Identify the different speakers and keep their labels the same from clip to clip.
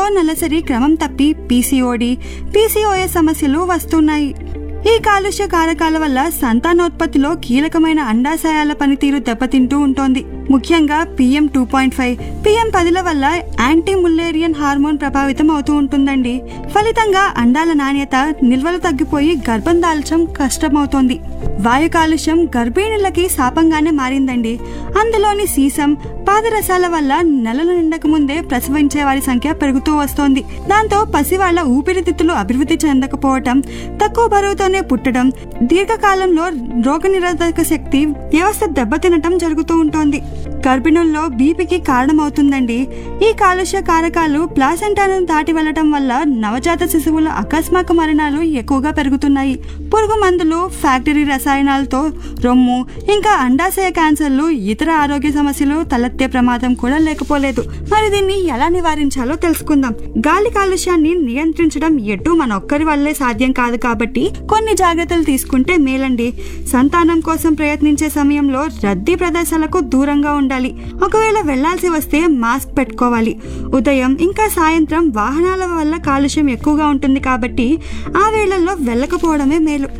Speaker 1: నెలసరి క్రమం తప్పి పీసీఓడి పీసీఓఎస్ సమస్యలు వస్తున్నాయి ఈ కాలుష్య కారకాల వల్ల సంతానోత్పత్తిలో కీలకమైన అండాశయాల పనితీరు దెబ్బతింటూ ఉంటోంది ముఖ్యంగా PM two point five PM పదిల వల్ల యాంటీ ముల్లేరియన్ హార్మోన్ ప్రభావితం అవుతూ ఉంటుందండి ఫలితంగా అండాల నాణ్యత నిల్వలు తగ్గిపోయి గర్భం దాల్చడం కష్టమవుతోంది వాయు కాలుష్యం గర్భిణులకి శాపంగానే మారిందండి అందులోని సీసం పాదరసాల వల్ల నెలలు నిండక ముందే ప్రసవించే వారి సంఖ్య పెరుగుతూ వస్తోంది దాంతో పసివాళ్ల ఊపిరితిత్తులు అభివృద్ధి చెందకపోవటం తక్కువ బరువుతోనే పుట్టడం దీర్ఘకాలంలో రోగనిరోధక శక్తి వ్యవస్థ దెబ్బతినటం జరుగుతూ ఉంటోంది గర్భిణుల్లో బీపీకి కారణమవుతుందండి ఈ కాలుష్య కారకాలు ప్లాసెంటాను దాటి వెళ్లటం వల్ల నవజాత శిశువుల అకస్మాక మరణాలు ఎక్కువగా పెరుగుతున్నాయి పురుగు మందులు ఫ్యాక్టరీ రసాయనాలతో రొమ్ము ఇంకా అండాశయ క్యాన్సర్లు ఇతర ఆరోగ్య సమస్యలు తలెత్తే ప్రమాదం కూడా లేకపోలేదు మరి దీన్ని ఎలా నివారించాలో తెలుసుకుందాం గాలి కాలుష్యాన్ని నియంత్రించడం ఎటు మన ఒక్కరి వల్లే సాధ్యం కాదు కాబట్టి కొన్ని జాగ్రత్తలు తీసుకుంటే మేలండి సంతానం కోసం ప్రయత్నించే సమయంలో రద్దీ ప్రదేశాలకు దూరంగా ఉండాలి ఒకవేళ వెళ్లాల్సి వస్తే మాస్క్ పెట్టుకోవాలి ఉదయం ఇంకా సాయంత్రం వాహనాల వల్ల కాలుష్యం ఎక్కువగా ఉంటుంది కాబట్టి ఆ వేళల్లో వెళ్ళకపోవడమే మేలు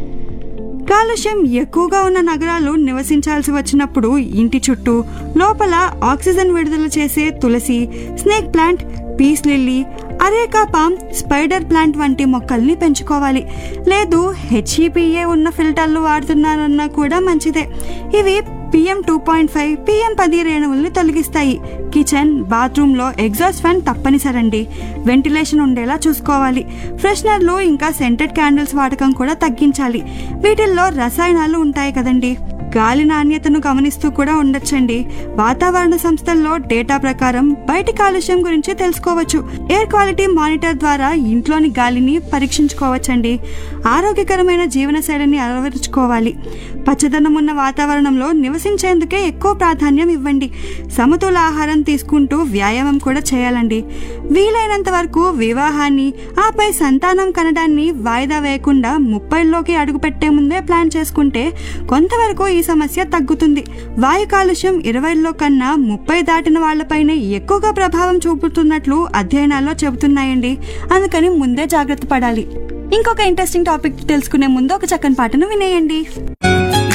Speaker 1: కాలుష్యం ఎక్కువగా ఉన్న నగరాలు నివసించాల్సి వచ్చినప్పుడు ఇంటి చుట్టూ లోపల ఆక్సిజన్ విడుదల చేసే తులసి snake plant peace lily areca palm spider plant వంటి మొక్కల్ని పెంచుకోవాలి లేదు హెచ్ఈపిఏ ఉన్న ఫిల్టర్లు వాడుతున్నారన్నా కూడా మంచిదే ఇవి PM two point five PM పది రేణువుల్ని తొలగిస్తాయి కిచెన్ బాత్రూంలో ఎగ్జాస్ట్ ఫ్యాన్ తప్పనిసరండి వెంటిలేషన్ ఉండేలా చూసుకోవాలి ఫ్రెషనర్లు ఇంకా సెంటెడ్ క్యాండిల్స్ వాడకం కూడా తగ్గించాలి వీటిల్లో రసాయనాలు ఉంటాయి కదండి గాలి నాణ్యతను గమనిస్తూ కూడా ఉండొచ్చండి వాతావరణ సంస్థల్లో డేటా ప్రకారం బయటి కాలుష్యం గురించి తెలుసుకోవచ్చు ఎయిర్ క్వాలిటీ మానిటర్ ద్వారా ఇంట్లోని గాలిని పరీక్షించుకోవచ్చండి ఆరోగ్యకరమైన జీవనశైలిని అలవరుచుకోవాలి పచ్చదనం ఉన్న వాతావరణంలో నివసించేందుకే ఎక్కువ ప్రాధాన్యం ఇవ్వండి సమతుల ఆహారం తీసుకుంటూ వ్యాయామం కూడా చేయాలండి వీలైనంత వరకు వివాహాన్ని ఆపై సంతానం కనడాన్ని వాయిదా వేయకుండా ముప్పైలోకి అడుగుపెట్టే ముందే ప్లాన్ చేసుకుంటే కొంతవరకు ఈ సమస్య తగ్గుతుంది వాయు కాలుష్యం ఇరవైలో కన్నా ముప్పై దాటిన వాళ్లపైనే ఎక్కువగా ప్రభావం చూపుతున్నట్లు అధ్యయనాల్లో చెబుతున్నాయండి అందుకని ముందే జాగ్రత్త పడాలి ఇంకొక ఇంట్రెస్టింగ్ టాపిక్ తెలుసుకునే ముందు ఒక చక్కని పాటను వినేయండి